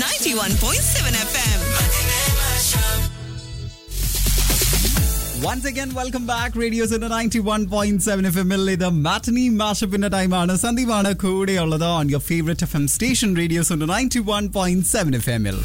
91.7 FM. Once again welcome back radio ninety one point seven F എമ്മിൽ ഇത് matinee മാഷപ്പിന്റെ ടൈമാണ് സന്ദീപാണ് കൂടെയുള്ളത് on your favourite F M station radios ninety one point seven F എമ്മിൽ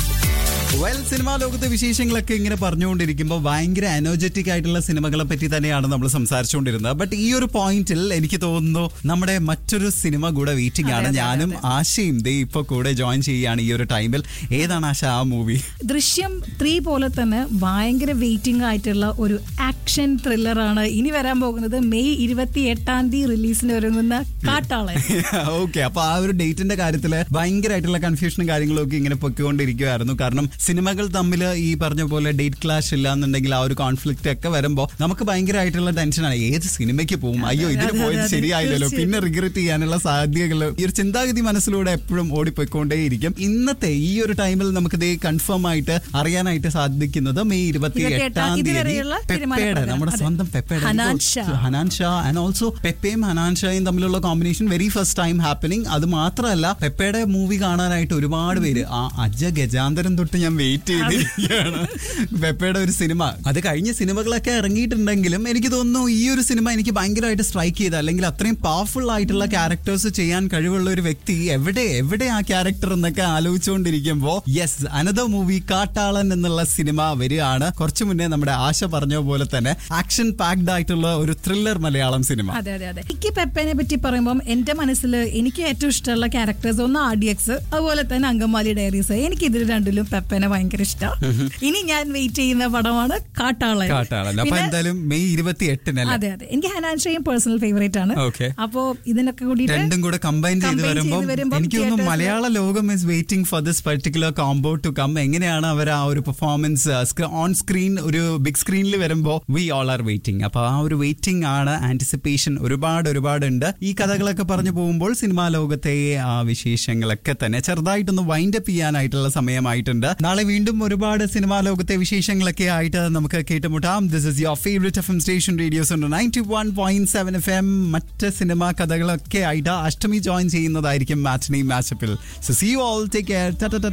well cinema ലോകത്തെ വിശേഷങ്ങളൊക്കെ ഇങ്ങനെ പറഞ്ഞുകൊണ്ടിരിക്കുമ്പോൾ ഭയങ്കര എനർജറ്റിക് ആയിട്ടുള്ള സിനിമകളെ പറ്റി തന്നെയാണ് നമ്മൾ സംസാരിച്ചുകൊണ്ടിരുന്നത് ബട്ട് ഈ ഒരു പോയിന്റിൽ എനിക്ക് തോന്നുന്നു നമ്മുടെ മറ്റൊരു സിനിമ കൂടെ വെയിറ്റിംഗ് ആണ് ഞാനും ആശയും ദേ ഇപ്പൊ കൂടെ ജോയിൻ ചെയ്യുകയാണ് ഈ ഒരു ടൈമിൽ ഏതാണ് ആശ ആ മൂവി ദൃശ്യം ത്രീ പോലെ തന്നെ ഭയങ്കര വെയിറ്റിംഗ് ആയിട്ടുള്ള ഒരു ആക്ഷൻ ത്രില്ലറാണ് ഇനി വരാൻ പോകുന്നത് മെയ് ഇരുപത്തി എട്ടാം തീയതി റിലീസിന് ഒരുങ്ങുന്ന കാട്ടാളൻ ഓക്കെ അപ്പൊ ആ ഒരു ഡേറ്റിന്റെ കാര്യത്തില് ഭയങ്കരമായിട്ടുള്ള കൺഫ്യൂഷനും കാര്യങ്ങളും ഒക്കെ ഇങ്ങനെ പൊയ്ക്കൊണ്ടിരിക്കുവായിരുന്നു കാരണം സിനിമകൾ തമ്മിൽ ഈ പറഞ്ഞ പോലെ ഡേറ്റ് ക്ലാഷ് ഇല്ല എന്നുണ്ടെങ്കിൽ ആ ഒരു കോൺഫ്ലിക്റ്റ് ഒക്കെ വരുമ്പോൾ നമുക്ക് ഭയങ്കരമായിട്ടുള്ള ടെൻഷനാണ് ഏത് സിനിമയ്ക്ക് പോകും അയ്യോ ഇതിന് അതെ, പോയത് അതെ, ശരിയായില്ലല്ലോ തീർച്ചയായും. പിന്നെ റിഗ്രറ്റ് ചെയ്യാനുള്ള സാധ്യതകൾ ഈ ഒരു ചിന്താഗതി മനസ്സിലൂടെ എപ്പോഴും ഓടിപ്പോയിക്കൊണ്ടേയിരിക്കും ഇന്നത്തെ ഈ ഒരു ടൈമിൽ നമുക്ക് ഇത് കൺഫേം ആയിട്ട് അറിയാനായിട്ട് സാധിക്കുന്നത് മെയ് ഇരുപത്തി എട്ടാം ഇരുപത്തിയെട്ടാം തീയതി ഇതുവരെയുള്ള പെപ്പയുടെ തീരുമാനപ്രകാരം. നമ്മുടെ അതെ. സ്വന്തം പെപ്പയുടെ ഹനാൻ ഷാ. ഹനാൻ ഷാ ആൻഡ് ഓൾസോ പെപ്പയും ഹനാൻ ഷായും തമ്മിലുള്ള combination very first time happening അത് മാത്രമല്ല പെപ്പയുടെ മൂവി കാണാനായിട്ട് ഒരുപാട് പേര് ആ അജ ഗജാന്തരം തൊട്ട് ഞാൻ വെയിറ്റ് ചെയ്തിരിക്കുകയാണ് പെപ്പയുടെ ഒരു സിനിമ അത് കഴിഞ്ഞ സിനിമകളൊക്കെ ഇറങ്ങിയിട്ടുണ്ടെങ്കിലും എനിക്ക് തോന്നുന്നു ഈ ഒരു സിനിമ എനിക്ക് ഭയങ്കരമായിട്ട് സ്ട്രൈക്ക് ചെയ്ത അല്ലെങ്കിൽ അത്രയും പവർഫുൾ ആയിട്ടുള്ള ക്യാരക്ടേഴ്സ് ചെയ്യാൻ കഴിവുള്ള ഒരു വ്യക്തി എവിടെ എവിടെ ആ ക്യാരക്ടർ എന്നൊക്കെ ആലോചിച്ചുകൊണ്ടിരിക്കുമ്പോ യെസ് അനദർ മൂവി കാട്ടാളൻ എന്നുള്ള സിനിമ വരികയാണ് കുറച്ചു മുന്നേ നമ്മുടെ ആശ പറഞ്ഞ പോലെ തന്നെ ആക്ഷൻ പാക്ഡ് ആയിട്ടുള്ള ഒരു ത്രില്ലർ മലയാളം സിനിമ അതെ അതെ അതെ എനിക്ക് പെപ്പനെ പറ്റി പറയുമ്പോൾ എന്റെ മനസ്സിൽ എനിക്ക് ഏറ്റവും ഇഷ്ടമുള്ള ക്യാരക്ടേഴ്സ് ഒന്ന് ആർ ഡി എക്സ് അതുപോലെ തന്നെ അങ്കമാലി ഡയറീസ് എനിക്ക് ഇതിൽ രണ്ടിലും പെപ്പനെ ഭയങ്കര ഇഷ്ടമാണ് ഇനി ഞാൻ വെയിറ്റ് ചെയ്യുന്ന പടമാണ് കാട്ടാളൻ കാട്ടാളൻ അപ്പൊ പിന്നെ- എന്തായാലും മെയ് ഇരുപത്തി എട്ടിനല്ലേ അതെ അതെ എനിക്ക് ഹനാൻഷയും പേഴ്സണൽ ഫേവറേറ്റ് ആണ് Okay. അപ്പോ ഇതിനൊക്കെ കൂടി രണ്ടും കൂടെ കമ്പൈൻ ചെയ്ത് Combine വരുമ്പോൾ ചെയ്ത് വരുമ്പം എനിക്ക് തോന്നുന്നു theatres- മലയാള ലോകം is waiting for this particular combo to come എങ്ങനെയാണ് അവർ ആ ഒരു പെർഫോമൻസ് ഓൺ സ്ക്രീൻ ഒരു ബിഗ് സ്ക്രീനിൽ വരുമ്പോൾ വി ഓൾ ആർ വെയിറ്റിംഗ് അപ്പൊ ആ ഒരു വെയിറ്റിംഗ് ആണ് ആന്റിസിപ്പേഷൻ ഒരുപാട് ഒരുപാട് ഉണ്ട് ഈ കഥകളൊക്കെ പറഞ്ഞു പോകുമ്പോൾ സിനിമാ ലോകത്തെ ആ വിശേഷങ്ങളൊക്കെ തന്നെ ചെറുതായിട്ടൊന്ന് വൈൻഡ് അപ്പ് ചെയ്യാനായിട്ടുള്ള സമയമായിട്ടുണ്ട് നാളെ വീണ്ടും ഒരുപാട് സിനിമാ ലോകത്തെ വിശേഷങ്ങളൊക്കെ ആയിട്ട് നമുക്ക് കേട്ടുമുട്ടാം this is your favourite F M station radios ninety one point seven F M മറ്റ് സിനിമാ കഥകളൊക്കെ ആയിട്ട് അഷ്ടമി ജോയിൻ ചെയ്യുന്നതായിരിക്കും മാറ്റിനി മാച്ചപ്പിൽ so see you all take care